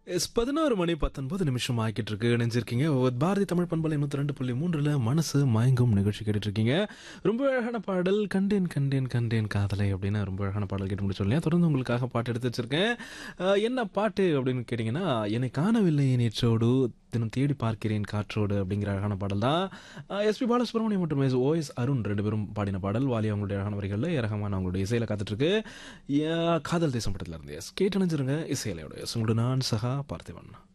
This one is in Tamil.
எஸ் பதினோரு மணி பத்தொன்பது நிமிஷம் ஆக்கிட்டு இருக்கு இணைஞ்சிருக்கீங்க ஒரு பாரதி தமிழ் பண்பலை நூற்றி ரெண்டு புள்ளி மூன்றுல மனசு மயங்கும் நிகழ்ச்சி கேட்டுட்டு இருக்கீங்க ரொம்ப அழகான பாடல் கண்டேன் கண்டேன் கண்டேன் காதலை அப்படின்னு ரொம்ப அழகான பாடல் கேட்டு முடிச்சு இல்லையா தொடர்ந்து உங்களுக்காக பாட்டு எடுத்து வச்சிருக்கேன் அஹ், என்ன பாட்டு அப்படின்னு கேட்டிங்கன்னா என்னை காணவில்லை நேற்றோடு தினம் தேடி பார்க்கிறேன் காற்றோடு அப்படிங்கிற அழகான பாடல் தான் எஸ்பி பாலசுப்ரமணியம் மற்றும் எஸ் ஓஎஸ் அருண் ரெண்டு பேரும் பாடின பாடல் வாலி அவங்களுடைய அழகான வரிகளில் ரகமான அவங்களுடைய இசையில காத்துட்டு இருக்கு யா, காதல் தேசம் படத்துல இருந்து எஸ் கேட்டு அணைஞ்சிருங்க இசையிலையோட எஸ் உங்களோட நான் சகா பார்த்திபன்